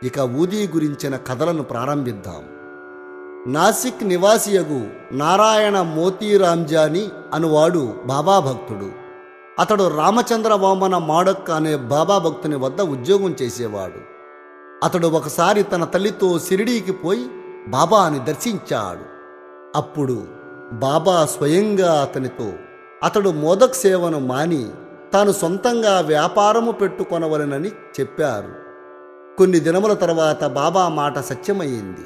ఇక ఊదీ గురించిన కథలను ప్రారంభిద్దాం నాసిక్ నివాసియగు నారాయణ మోతీరాంజాని అనువాడు బాబా భక్తుడు అతడు రామచంద్ర వామన మాడక్ అనే బాబా భక్తుని వద్ద ఉద్యోగం చేసేవాడు అతడు ఒకసారి తన తల్లితో సిరిడీకి పోయి బాబాని దర్శించాడు అప్పుడు బాబా స్వయంగా అతనితో అతడు మోదక్ సేవను మాని తాను సొంతంగా వ్యాపారము పెట్టుకొనవలెనని చెప్పారు కొన్ని దినముల తర్వాత బాబా మాట సత్యమయ్యింది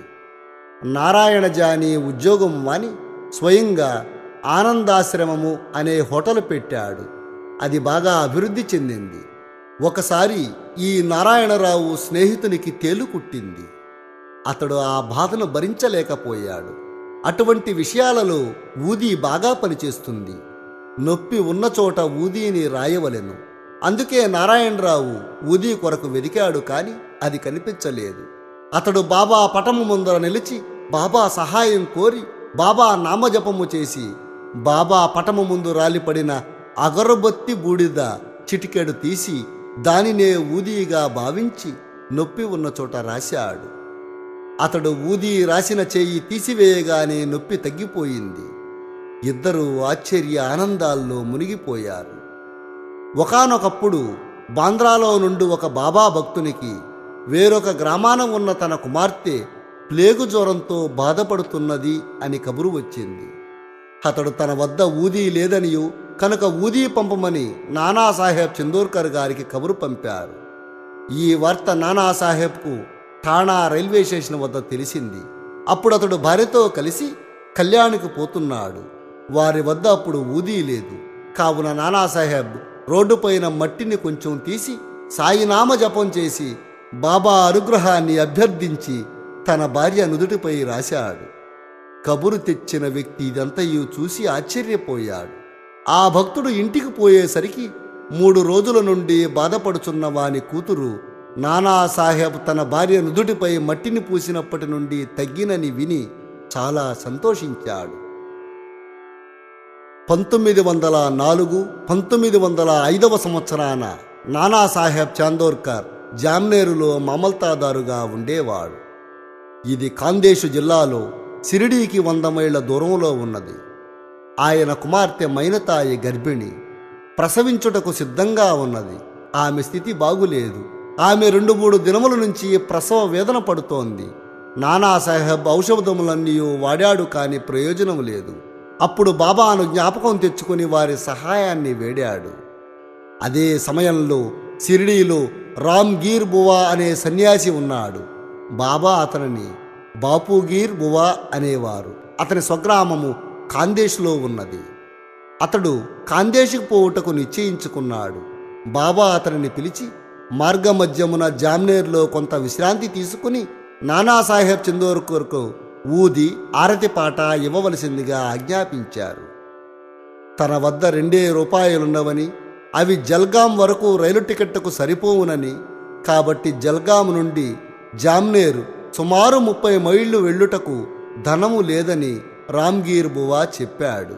నారాయణ జాని ఉద్యోగం మాని స్వయంగా ఆనందాశ్రమము అనే హోటల్ పెట్టాడు అది బాగా అభివృద్ధి చెందింది ఒకసారి ఈ నారాయణరావు స్నేహితునికి తేలు కుట్టింది అతడు ఆ బాధను భరించలేకపోయాడు అటువంటి విషయాలలో ఊదీ బాగా పనిచేస్తుంది నొప్పి ఉన్న చోట ఊదీని రాయవలెను అందుకే నారాయణరావు ఊదీ కొరకు వెదికాడు కాని అది కనిపించలేదు అతడు బాబా పటము ముందర నిలిచి బాబా సహాయం కోరి బాబా నామజపము చేసి బాబా పటము ముందు రాలిపడిన అగరబత్తి బూడిద చిటికెడు తీసి దానినే ఊదీగా భావించి నొప్పి ఉన్న చోట రాశాడు అతడు ఊదీ రాసిన చెయ్యి తీసివేయగానే నొప్పి తగ్గిపోయింది ఇద్దరూ ఆశ్చర్య ఆనందాల్లో మునిగిపోయారు ఒకానొకప్పుడు బాంద్రాలో నుండి ఒక బాబా భక్తునికి వేరొక గ్రామాన ఉన్న తన కుమార్తె ప్లేగు జ్వరంతో బాధపడుతున్నది అని కబురు వచ్చింది అతడు తన వద్ద ఊదీ లేదనియు కనుక ఊదీ పంపమని నానాసాహెబ్ చందోర్కర్ గారికి కబురు పంపారు ఈ వార్త నానాసాహెబ్కు ఠాణా రైల్వే స్టేషన్ వద్ద తెలిసింది అప్పుడు అతడు భార్యతో కలిసి కళ్యాణికి పోతున్నాడు వారి వద్ద అప్పుడు ఊదీ లేదు కావున నానాసాహెబ్ రోడ్డుపైన మట్టిని కొంచెం తీసి సాయినామ జపం చేసి బాబా అనుగ్రహాన్ని అభ్యర్థించి తన భార్య నుదుటిపై రాశాడు కబురు తెచ్చిన వ్యక్తి ఇదంతయు చూసి ఆశ్చర్యపోయాడు ఆ భక్తుడు ఇంటికి పోయేసరికి మూడు రోజుల నుండి బాధపడుచున్న వాని కూతురు నానాసాహెబ్ తన భార్య నుదుటిపై మట్టిని పూసినప్పటి నుండి తగ్గినని విని చాలా సంతోషించాడు పంతొమ్మిది వందల నాలుగు పంతొమ్మిది వందల ఐదవ సంవత్సరాన నానాసాహెబ్ చాందోర్కర్ జామ్నేరులో మమల్తాదారుగా ఉండేవాడు ఇది ఖాందేశు జిల్లాలో సిరిడీకి వంద మైళ్ళ దూరంలో ఉన్నది ఆయన కుమార్తె మైనతాయి గర్భిణి ప్రసవించుటకు సిద్ధంగా ఉన్నది ఆమె స్థితి బాగులేదు ఆమె రెండు మూడు దినముల నుంచి ప్రసవ వేదన పడుతోంది నానాసాహెబ్ ఔషధములన్నీ వాడాడు కాని ప్రయోజనం లేదు అప్పుడు బాబాను జ్ఞాపకం తెచ్చుకుని వారి సహాయాన్ని వేడాడు అదే సమయంలో సిరిడీలో రామ్గీర్ బువా అనే సన్యాసి ఉన్నాడు బాబా అతనిని బాపుగీర్ బువా అనేవారు అతని స్వగ్రామము ఖాందేశ్లో ఉన్నది అతడు ఖాందేశ్కు పోవుటకు నిశ్చయించుకున్నాడు బాబా అతనిని పిలిచి మార్గమధ్యమున జామ్నేర్లో కొంత విశ్రాంతి తీసుకుని నానాసాహెబ్ చందోర్కర్కు ఊది ఆరతి పాట ఇవ్వవలసిందిగా ఆజ్ఞాపించారు తన వద్ద రెండే రూపాయలున్నవని అవి జల్గాం వరకు రైలు టికెట్కు సరిపోవునని కాబట్టి జల్గాం నుండి జామ్నేరు సుమారు ముప్పై మైళ్ళు వెళ్ళుటకు ధనము లేదని రామ్గీర్ బువా చెప్పాడు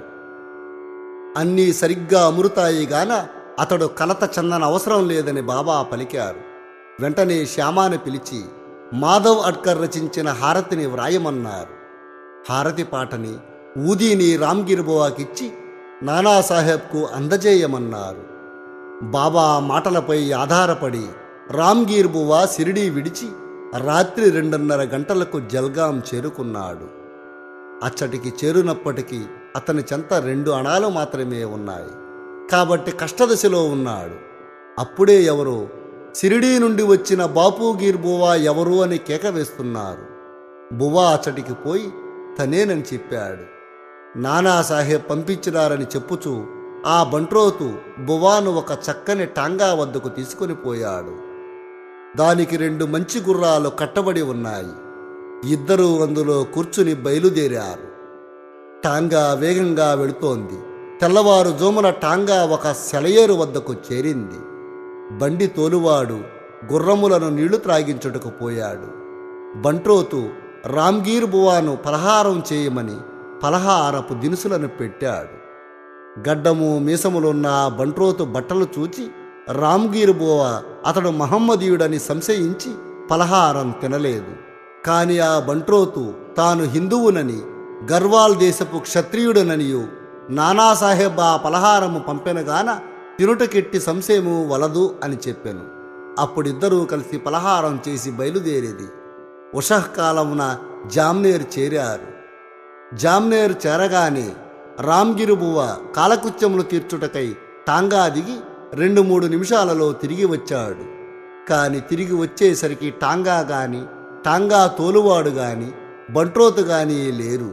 అన్నీ సరిగ్గా అమృతాయి గాన అతడు కలత చెందన అవసరం లేదని బాబా పలికారు వెంటనే శ్యామాని పిలిచి మాధవ్ అడ్కర్ రచించిన హారతిని వ్రాయమన్నారు హారతి పాటని ఊదీని రామ్గిర్ బువాకిచ్చి నానాసాహెబ్కు అందజేయమన్నారు బాబా మాటలపై ఆధారపడి రామ్గీర్ బువా సిరిడీ విడిచి రాత్రి రెండున్నర గంటలకు జల్గాం చేరుకున్నాడు అచ్చటికి చేరునప్పటికీ అతని చెంత రెండు అణాలు మాత్రమే ఉన్నాయి కాబట్టి కష్టదశలో ఉన్నాడు అప్పుడే ఎవరో సిరిడీ నుండి వచ్చిన బాపూగీర్ బువా ఎవరు అని కేక వేస్తున్నారు బువా అచ్చటికి పోయి తనేనని చెప్పాడు నానాసాహెబ్ పంపించినారని చెప్పుచూ ఆ బంట్రోతు బువాను ఒక చక్కని టాంగా వద్దకు తీసుకొని పోయాడు దానికి రెండు మంచి గుర్రాలు కట్టబడి ఉన్నాయి ఇద్దరూ అందులో కూర్చుని బయలుదేరారు టాంగా వేగంగా వెళుతోంది తెల్లవారు జోమున టాంగా ఒక సెలయేరు వద్దకు చేరింది బండి తోలువాడు గుర్రములను నీళ్లు త్రాగించుటకు పోయాడు బంట్రోతు రామ్గీర్ బువాను పలహారం చేయమని పలహారపు దినుసులను పెట్టాడు గడ్డము మీసములున్న ఆ బంట్రోతు బట్టలు చూచి రామ్గీర్ బోవా అతడు మహమ్మదీయుడని సంశయించి పలహారం తినలేదు కాని ఆ బంట్రోతు తాను హిందువునని గర్వాల్ దేశపు క్షత్రియుడననియు నానాసాహెబ్ ఆ పలహారము పంపెనగాన తినుటకెట్టి సంశయము వలదు అని చెప్పాను అప్పుడిద్దరూ కలిసి పలహారం చేసి బయలుదేరేది ఉషఃకాలమున జామ్నేర్ చేరారు జామ్నేర్ చేరగానే రామ్గిరిబువ్వ కాలకృత్యములు తీర్చుటకై టాంగా దిగి రెండు మూడు నిమిషాలలో తిరిగి వచ్చాడు కాని తిరిగి వచ్చేసరికి టాంగా గాని టాంగా తోలువాడు గాని బంట్రోతు గాని లేరు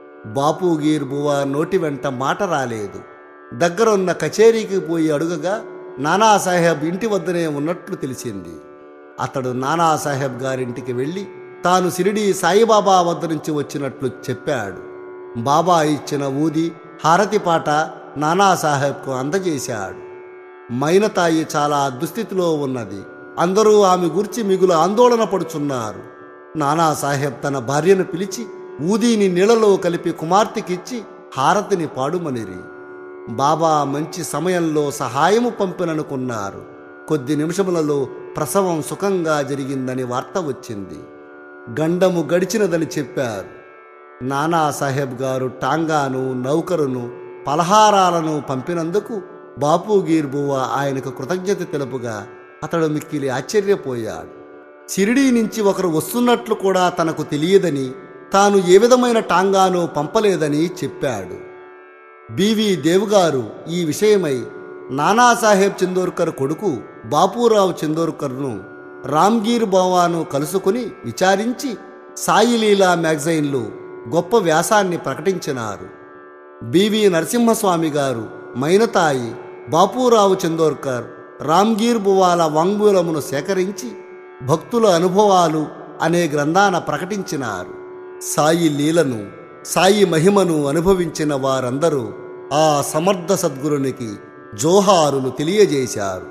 బాపూగీర్ బువ్వ నోటి వెంట మాట రాలేదు దగ్గరున్న కచేరీకి పోయి అడుగగా నానాసాహెబ్ ఇంటి వద్దనే ఉన్నట్లు తెలిసింది అతడు నానాసాహెబ్ గారింటికి వెళ్ళి తాను సిరిడి సాయిబాబా వద్ద నుంచి వచ్చినట్లు చెప్పాడు బాబా ఇచ్చిన ఊది హారతి పాట నానాసాహెబ్కు అందజేశాడు మైనతాయి చాలా దుస్థితిలో ఉన్నది అందరూ ఆమె గురించి మిగులు ఆందోళన పడుచున్నారు నానాసాహెబ్ తన భార్యను పిలిచి ఊదీని నీళ్లలో కలిపి కుమార్తెకిచ్చి హారతిని పాడుమనిరి బాబా మంచి సమయంలో సహాయము పంపిననుకున్నారు కొద్ది నిమిషములలో ప్రసవం సుఖంగా జరిగిందని వార్త వచ్చింది గండము గడిచినదని చెప్పారు నానాసాహెబ్ గారు టాంగాను నౌకరును పలహారాలను పంపినందుకు బాపూగీర్ బువ్వ ఆయనకు కృతజ్ఞత తెలుపుగా అతడు మిక్కిలి ఆశ్చర్యపోయాడు సిరిడీ నుంచి ఒకరు వస్తున్నట్లు కూడా తనకు తెలియదని తాను ఏ విధమైన టాంగాను పంపలేదని చెప్పాడు బివి దేవుగారు ఈ విషయమై నానాసాహెబ్ చందోర్కర్ కొడుకు బాపూరావు చందోర్కర్ను రామ్గీర్ బావాను కలుసుకుని విచారించి సాయిలీలా మ్యాగజైన్లో గొప్ప వ్యాసాన్ని ప్రకటించినారు బివి నరసింహస్వామి గారు మైనతాయి బాపూరావు చందోర్కర్ రామ్గీర్ బువాల వాంగ్మూలమును సేకరించి భక్తుల అనుభవాలు అనే గ్రంథాన ప్రకటించినారు సాయి లీలను సాయి మహిమను అనుభవించిన వారందరూ ఆ సమర్థ సద్గురునికి జోహారులు తెలియజేశారు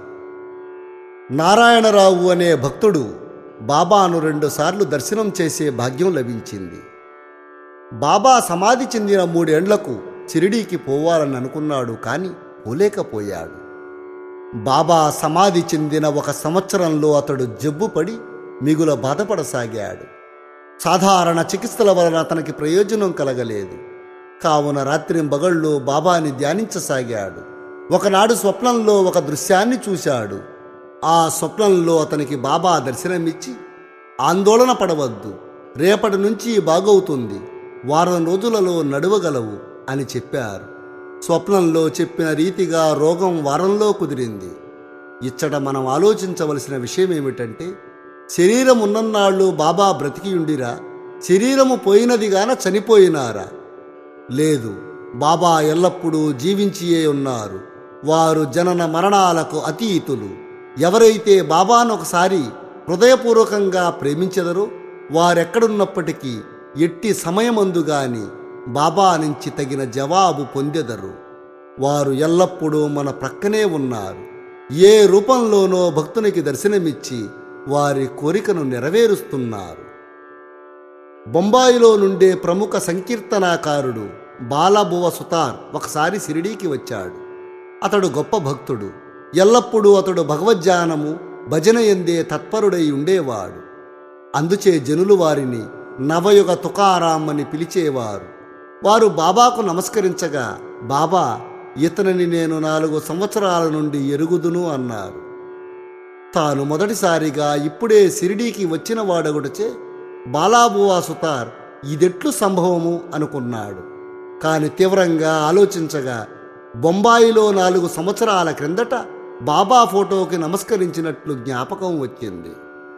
నారాయణరావు అనే భక్తుడు బాబాను రెండుసార్లు దర్శనం చేసే భాగ్యం లభించింది బాబా సమాధి చెందిన మూడేండ్లకు షిరిడీకి పోవాలని అనుకున్నాడు కానీ పోలేకపోయాడు బాబా సమాధి చెందిన ఒక సంవత్సరంలో అతడు జబ్బుపడి మిగుల బాధపడసాగాడు సాధారణ చికిత్సల వలన అతనికి ప్రయోజనం కలగలేదు కావున రాత్రి బగళ్ళు బాబాని ధ్యానించసాగాడు ఒకనాడు స్వప్నంలో ఒక దృశ్యాన్ని చూశాడు ఆ స్వప్నంలో అతనికి బాబా దర్శనమిచ్చి ఆందోళన పడవద్దు రేపటి నుంచి బాగవుతుంది వారం రోజులలో నడవగలవు అని చెప్పారు స్వప్నంలో చెప్పిన రీతిగా రోగం వారంలో కుదిరింది ఇచ్చట మనం ఆలోచించవలసిన విషయం ఏమిటంటే శరీరం ఉన్నన్నాళ్ళు బాబా బ్రతికియుండిరా శరీరము పోయినదిగాన చనిపోయినారా లేదు బాబా ఎల్లప్పుడూ జీవించియే ఉన్నారు వారు జనన మరణాలకు అతీతులు ఎవరైతే బాబాను ఒకసారి హృదయపూర్వకంగా ప్రేమించెదరో వారెక్కడున్నప్పటికీ ఎట్టి సమయమందు గాని బాబా నుంచి తగిన జవాబు పొందెదరు వారు ఎల్లప్పుడూ మన ప్రక్కనే ఉన్నారు ఏ రూపంలోనో భక్తునికి దర్శనమిచ్చి వారి కోరికను నెరవేరుస్తున్నారు బొంబాయిలో నుండే ప్రముఖ సంకీర్తనాకారుడు బాలబువ సుతార్ ఒకసారి సిరిడీకి వచ్చాడు అతడు గొప్ప భక్తుడు ఎల్లప్పుడూ అతడు భగవద్ధ్యానము భజన ఎందే తత్పరుడై ఉండేవాడు అందుచే జనులు వారిని నవయుగ తుకారాం అని పిలిచేవారు వారు బాబాకు నమస్కరించగా బాబా ఇతనిని నేను నాలుగు సంవత్సరాల నుండి ఎరుగుదును అన్నారు తాను మొదటిసారిగా ఇప్పుడే సిరిడీకి వచ్చిన వాడొకటిచే బాలాబువా సుతార్ ఇదెట్లు సంభవము అనుకున్నాడు కాని తీవ్రంగా ఆలోచించగా బొంబాయిలో నాలుగు సంవత్సరాల క్రిందట బాబా ఫోటోకి నమస్కరించినట్లు జ్ఞాపకం వచ్చింది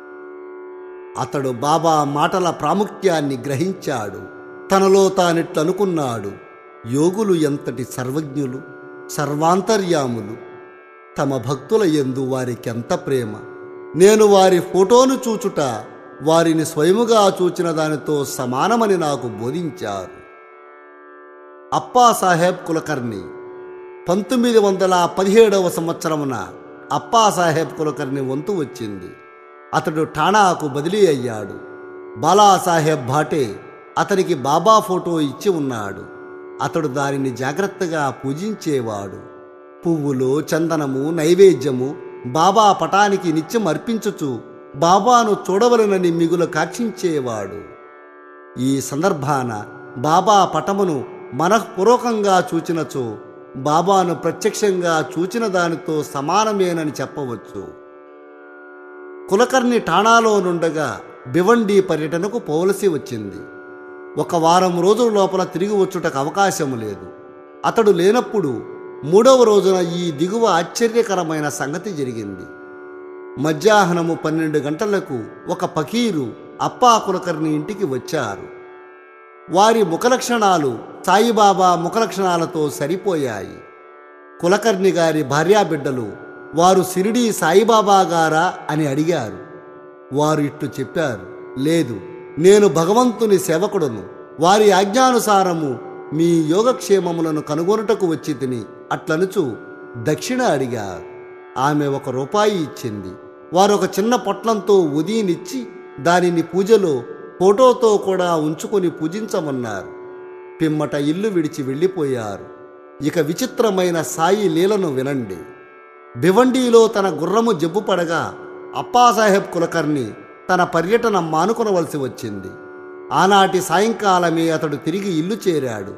అతడు బాబా మాటల ప్రాముఖ్యాన్ని గ్రహించాడు తనలో తానిట్లు అనుకున్నాడు యోగులు ఎంతటి సర్వజ్ఞులు సర్వాంతర్యాములు తమ భక్తుల యందు వారికెంత ప్రేమ నేను వారి ఫోటోను చూచుట వారిని స్వయముగా చూచిన దానితో సమానమని నాకు బోధించారు అప్పా సాహెబ్ కులకర్ణి పంతొమ్మిది వందల పదిహేడవ సంవత్సరమున అప్పా సాహెబ్ కులకర్ణి వంతు వచ్చింది అతడు ఠాణాకు బదిలీ అయ్యాడు బాలాసాహెబ్ భాటే అతనికి బాబా ఫోటో ఇచ్చి ఉన్నాడు అతడు దానిని జాగ్రత్తగా పూజించేవాడు పువ్వులు చందనము నైవేద్యము బాబా పటానికి నిత్యం అర్పించుచు బాబాను చూడవలనని మిగులు కాక్షించేవాడు ఈ సందర్భాన బాబా పటమును మనఃపూర్వకంగా చూచినచో బాబాను ప్రత్యక్షంగా చూచిన దానితో సమానమేనని చెప్పవచ్చు కులకర్ణి ఠాణాలో నుండగా భివండి పర్యటనకు పోవలసి వచ్చింది ఒక వారం రోజుల లోపల తిరిగి వచ్చుటకు అవకాశం లేదు అతడు లేనప్పుడు మూడవ రోజున ఈ దిగువ ఆశ్చర్యకరమైన సంగతి జరిగింది మధ్యాహ్నము పన్నెండు గంటలకు ఒక పకీరు అప్పా కులకర్ణి ఇంటికి వచ్చారు వారి ముఖలక్షణాలు సాయిబాబా ముఖలక్షణాలతో సరిపోయాయి కులకర్ణి గారి భార్యాబిడ్డలు వారు సిరిడి సాయిబాబా గారా అని అడిగారు వారు ఇట్లు చెప్పారు లేదు నేను భగవంతుని సేవకుడును వారి ఆజ్ఞానుసారము మీ యోగక్షేమములను కనుగొనుటకు వచ్చి తిని అట్లనుచు దక్షిణ అడిగారు ఆమె ఒక రూపాయి ఇచ్చింది వారు ఒక చిన్న పొట్లంతో ఉదీనిచ్చి దానిని పూజలో ఫోటోతో కూడా ఉంచుకొని పూజించమన్నారు పిమ్మట ఇల్లు విడిచి వెళ్ళిపోయారు ఇక విచిత్రమైన సాయి లీలను వినండి భివండీలో తన గుర్రము జబ్బు పడగా అప్పాసాహెబ్ కులకర్ణి తన పర్యటన మానుకొనవలసి వచ్చింది ఆనాటి సాయంకాలమే అతడు తిరిగి ఇల్లు చేరాడు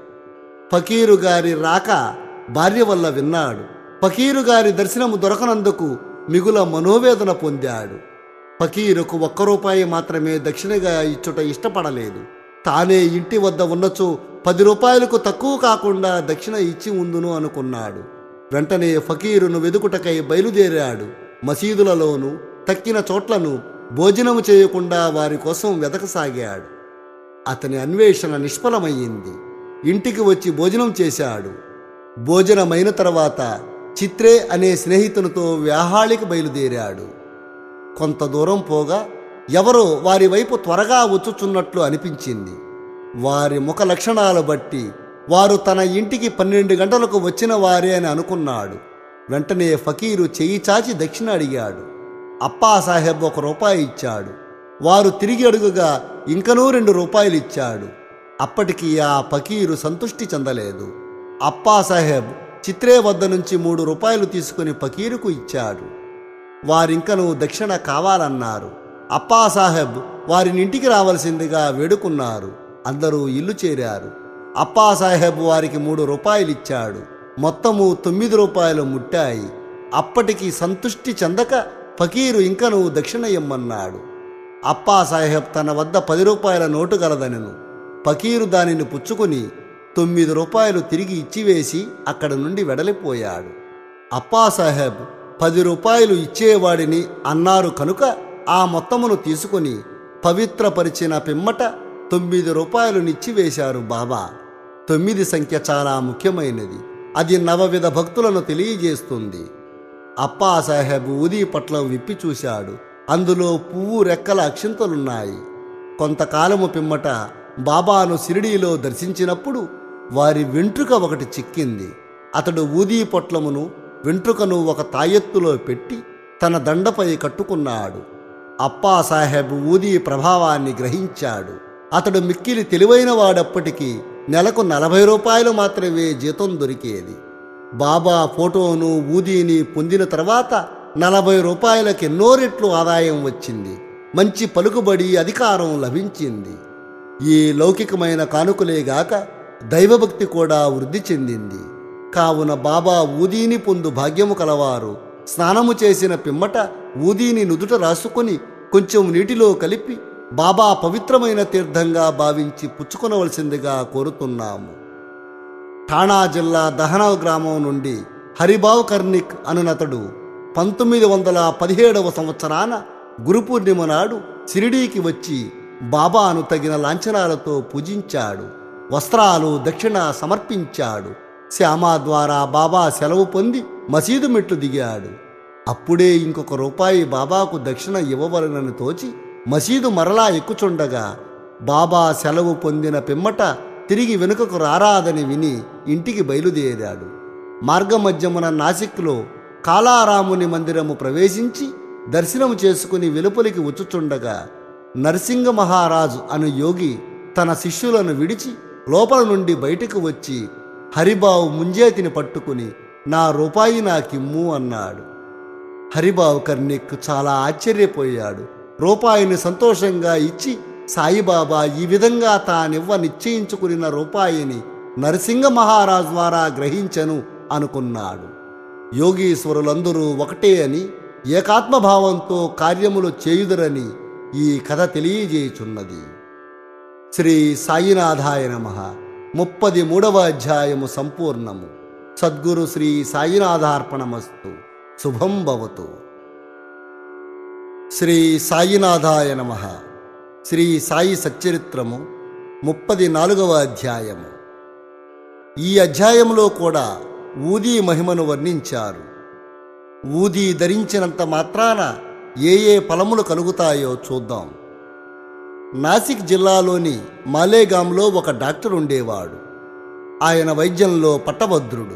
ఫకీరు గారి రాక భార్య వల్ల విన్నాడు ఫకీరు గారి దర్శనము దొరకనందుకు మిగుల మనోవేదన పొందాడు ఫకీరుకు ఒక్క రూపాయి మాత్రమే దక్షిణగా ఇచ్చుట ఇష్టపడలేదు తానే ఇంటి వద్ద ఉన్నచో పది రూపాయలకు తక్కువ కాకుండా దక్షిణ ఇచ్చి ఉందును అనుకున్నాడు వెంటనే ఫకీరును వెదుకుటకై బయలుదేరాడు మసీదులలోనూ తక్కిన చోట్లను భోజనము చేయకుండా వారి కోసం వెతకసాగాడు అతని అన్వేషణ నిష్ఫలమయ్యింది ఇంటికి వచ్చి భోజనం చేశాడు భోజనమైన తర్వాత చిత్రే అనే స్నేహితునితో వ్యాహాళికి బయలుదేరాడు కొంత దూరం పోగా ఎవరో వారి వైపు త్వరగా వచ్చుచున్నట్లు అనిపించింది వారి ముఖ లక్షణాలు బట్టి వారు తన ఇంటికి పన్నెండు గంటలకు వచ్చిన వారే అని అనుకున్నాడు వెంటనే ఫకీరు చెయ్యి చాచి దక్షిణ అడిగాడు అప్పా సాహెబ్ ఒక రూపాయి ఇచ్చాడు వారు తిరిగి అడుగుగా ఇంకనూ రెండు రూపాయలు ఇచ్చాడు అప్పటికి ఆ ఫకీరు సంతృష్టి చెందలేదు అప్పా సాహెబ్ చిత్రే వద్ద నుంచి మూడు రూపాయలు తీసుకుని ఫకీరుకు ఇచ్చాడు వారింకను దక్షిణ కావాలన్నారు అప్పా సాహెబ్ వారిని ఇంటికి రావలసిందిగా వేడుకున్నారు అందరూ ఇల్లు చేరారు అప్పా సాహెబ్ వారికి మూడు రూపాయలు ఇచ్చాడు మొత్తము తొమ్మిది రూపాయలు ముట్టాయి అప్పటికి సంతృష్టి చెందక ఫకీరు ఇంకను దక్షిణ ఇమ్మన్నాడు అప్పా సాహెబ్ తన వద్ద పది రూపాయల నోటు గలదనెను ఫకీరు దానిని పుచ్చుకుని తొమ్మిది రూపాయలు తిరిగి ఇచ్చివేసి అక్కడి నుండి వెడలిపోయాడు అప్పా సాహెబ్ పది రూపాయలు ఇచ్చేవాడిని అన్నారు కనుక ఆ మొత్తమును తీసుకుని పవిత్రపరిచిన పిమ్మట తొమ్మిది రూపాయలు నిచ్చివేశారు బాబా తొమ్మిది సంఖ్య చాలా ముఖ్యమైనది అది నవవిధ భక్తులను తెలియజేస్తుంది అప్పా సాహెబ్ ఊదీ పట్లం విప్పి చూశాడు అందులో పువ్వు రెక్కల అక్షింతలున్నాయి కొంతకాలము పిమ్మట బాబాను సిరిడీలో దర్శించినప్పుడు వారి వెంట్రుక ఒకటి చిక్కింది అతడు ఊదీ పొట్లమును వెంట్రుకను ఒక తాయెత్తులో పెట్టి తన దండపై కట్టుకున్నాడు అప్పా సాహెబ్ ఊదీ ప్రభావాన్ని గ్రహించాడు అతడు మిక్కిలి తెలివైన వాడప్పటికీ నెలకు నలభై రూపాయలు మాత్రమే జీతం దొరికేది బాబా ఫోటోను ఊదీని పొందిన తర్వాత నలభై రూపాయలకి ఎన్నో రెట్లు ఆదాయం వచ్చింది మంచి పలుకుబడి అధికారం లభించింది ఈ లౌకికమైన కానుకలేగాక దైవభక్తి కూడా వృద్ధి చెందింది కావున బాబా ఊదీని పొందు భాగ్యము కలవారు స్నానము చేసిన పిమ్మట ఊదీని నుదుట రాసుకొని కొంచెం నీటిలో కలిపి బాబా పవిత్రమైన తీర్థంగా భావించి పుచ్చుకొనవలసిందిగా కోరుతున్నాము ఠాణా జిల్లా దహనావ్ గ్రామం నుండి హరిబావ్ కర్నిక్ అనునతడు పంతొమ్మిది వందల పదిహేడవ సంవత్సరాన గురు పూర్ణిమ నాడు షిరిడీకి వచ్చి బాబాను తగిన లాంఛనాలతో పూజించాడు వస్త్రాలు దక్షిణ సమర్పించాడు శ్యామ ద్వారా బాబా సెలవు పొంది మసీదు మెట్లు దిగాడు అప్పుడే ఇంకొక రూపాయి బాబాకు దక్షిణ ఇవ్వవలనని తోచి మసీదు మరలా ఎక్కుచుండగా బాబా సెలవు పొందిన పిమ్మట తిరిగి వెనుకకు రారాదని విని ఇంటికి బయలుదేరాడు మార్గమధ్యమున నాసిక్లో కాలారాముని మందిరము ప్రవేశించి దర్శనము చేసుకుని వెలుపలికి వచ్చుచుండగా నరసింగ మహారాజు అను యోగి తన శిష్యులను విడిచి లోపల నుండి బయటకు వచ్చి హరిబావు ముంజేతిని పట్టుకుని నా రూపాయి నాకిమ్ము అన్నాడు హరిబావు కర్ణిక్ చాలా ఆశ్చర్యపోయాడు రూపాయిని సంతోషంగా ఇచ్చి సాయిబాబా ఈ విధంగా తానివ్వ నిశ్చయించుకున్న రూపాయిని నరసింహ మహారాజ్ ద్వారా గ్రహించను అనుకున్నాడు యోగీశ్వరులందరూ ఒకటే అని ఏకాత్మభావంతో కార్యములు చేయుదురని ఈ కథ తెలియజేయుచున్నది శ్రీ సాయినాథాయ నమ ముప్పది మూడవ అధ్యాయము సంపూర్ణము సద్గురు శ్రీ సాయినాథార్పణమస్తు శుభం భవతు శ్రీ సాయినాథాయ నమ శ్రీ సాయి సచ్చరిత్రము ముప్పది నాలుగవ అధ్యాయము ఈ అధ్యాయంలో కూడా ఊదీ మహిమను వర్ణించారు ఊదీ ధరించినంత మాత్రాన ఏ ఏ ఫలములు కలుగుతాయో చూద్దాం నాసిక్ జిల్లాలోని మాలేగాంలో ఒక డాక్టర్ ఉండేవాడు ఆయన వైద్యంలో పట్టభద్రుడు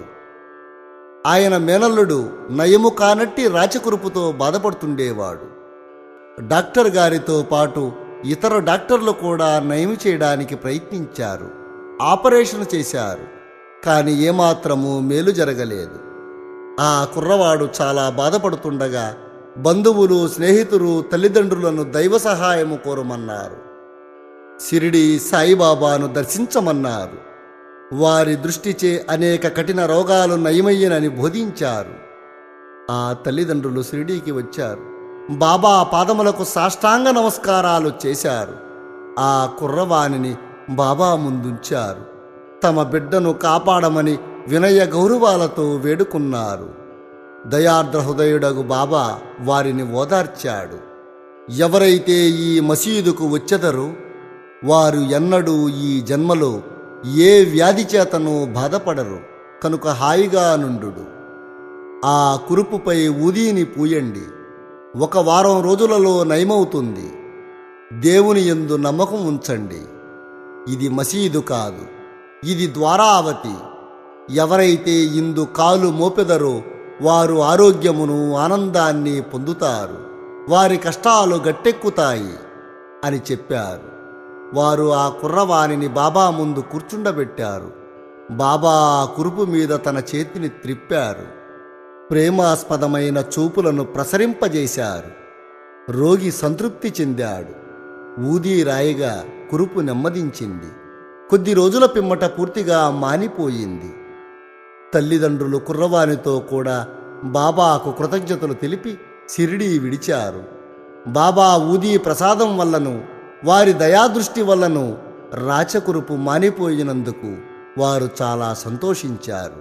ఆయన మేనల్లుడు నయము కానట్టి రాచకురుపుతో బాధపడుతుండేవాడు డాక్టర్ గారితో పాటు ఇతర డాక్టర్లు కూడా నయం చేయడానికి ప్రయత్నించారు ఆపరేషన్ చేశారు కానీ ఏమాత్రము మేలు జరగలేదు ఆ కుర్రవాడు చాలా బాధపడుతుండగా బంధువులు స్నేహితులు తల్లిదండ్రులను దైవ సహాయము కోరమన్నారు సిరిడి సాయిబాబాను దర్శించమన్నారు వారి దృష్టిచే అనేక కఠిన రోగాలు నయమయ్యనని బోధించారు ఆ తల్లిదండ్రులు షిరిడీకి వచ్చారు బాబా పాదములకు సాష్టాంగ నమస్కారాలు చేశారు ఆ కుర్రవాణిని బాబా ముందుంచారు తమ బిడ్డను కాపాడమని వినయ గౌరవాలతో వేడుకున్నారు దయార్ద్ర హృదయుడగు బాబా వారిని ఓదార్చాడు ఎవరైతే ఈ మసీదుకు వచ్చెదరో వారు ఎన్నడూ ఈ జన్మలో ఏ వ్యాధి చేతను బాధపడరు కనుక హాయిగా నుండు ఆ కురుపుపై ఊదీని పూయండి ఒక వారం రోజులలో నయమవుతుంది దేవుని యందు నమ్మకం ఉంచండి ఇది మసీదు కాదు ఇది ద్వారావతి ఎవరైతే ఇందు కాలు మోపెదరో వారు ఆరోగ్యమును ఆనందాన్ని పొందుతారు వారి కష్టాలు గట్టెక్కుతాయి అని చెప్పారు వారు ఆ కుర్రవాణిని బాబా ముందు కూర్చుండబెట్టారు బాబా ఆ కురుపు మీద తన చేతిని త్రిప్పారు ప్రేమాస్పదమైన చూపులను ప్రసరింపజేశారు రోగి సంతృప్తి చెందాడు ఊదీ రాయిగా కురుపు నెమ్మదించింది కొద్ది రోజుల పిమ్మట పూర్తిగా మానిపోయింది తల్లిదండ్రులు కుర్రవానితో కూడా బాబాకు కృతజ్ఞతలు తెలిపి సిరిడి విడిచారు బాబా ఊదీ ప్రసాదం వల్లను వారి దయాదృష్టి వల్లను రాచకురుపు మానిపోయినందుకు వారు చాలా సంతోషించారు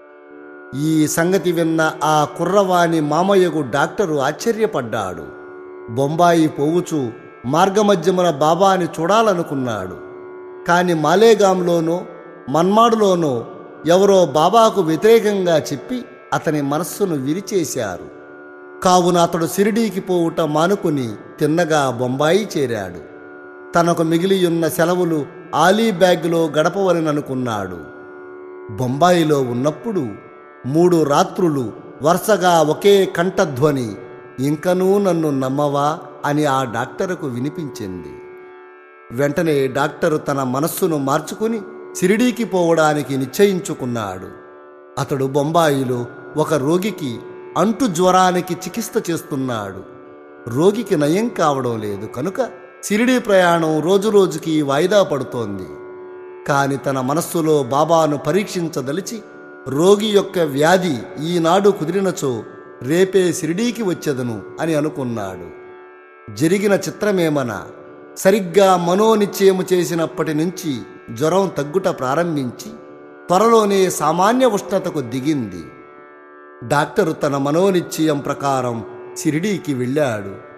ఈ సంగతి విన్న ఆ కుర్రవాణి మామయ్యకు డాక్టరు ఆశ్చర్యపడ్డాడు బొంబాయి పోవుచు మార్గమధ్యమున బాబాని చూడాలనుకున్నాడు కాని మాలేగాంలోనో మన్మాడులోనో ఎవరో బాబాకు వ్యతిరేకంగా చెప్పి అతని మనస్సును విరిచేశారు కావున అతడు సిరిడీకి పోవుట మానుకుని తిన్నగా బొంబాయి చేరాడు తనకు మిగిలియున్న సెలవులు ఆలీ బ్యాగ్లో గడపవలననుకున్నాడు బొంబాయిలో ఉన్నప్పుడు మూడు రాత్రులు వరుసగా ఒకే కంఠధ్వని ఇంకనూ నన్ను నమ్మవా అని ఆ డాక్టరుకు వినిపించింది వెంటనే డాక్టరు తన మనస్సును మార్చుకుని సిరిడీకి పోవడానికి నిశ్చయించుకున్నాడు అతడు బొంబాయిలో ఒక రోగికి అంటు జ్వరానికి చికిత్స చేస్తున్నాడు రోగికి నయం కావడం లేదు కనుక సిరిడి ప్రయాణం రోజురోజుకి వాయిదా పడుతోంది కాని తన మనస్సులో బాబాను పరీక్షించదలిచి రోగి యొక్క వ్యాధి ఈనాడు కుదిరినచో రేపే సిరిడీకి వచ్చెదను అని అనుకున్నాడు జరిగిన చిత్రమేమన సరిగ్గా మనోనిశ్చయము చేసినప్పటి నుంచి జ్వరం తగ్గుట ప్రారంభించి త్వరలోనే సామాన్య ఉష్ణతకు దిగింది డాక్టరు తన మనోనిశ్చయం ప్రకారం షిరిడీకి వెళ్ళాడు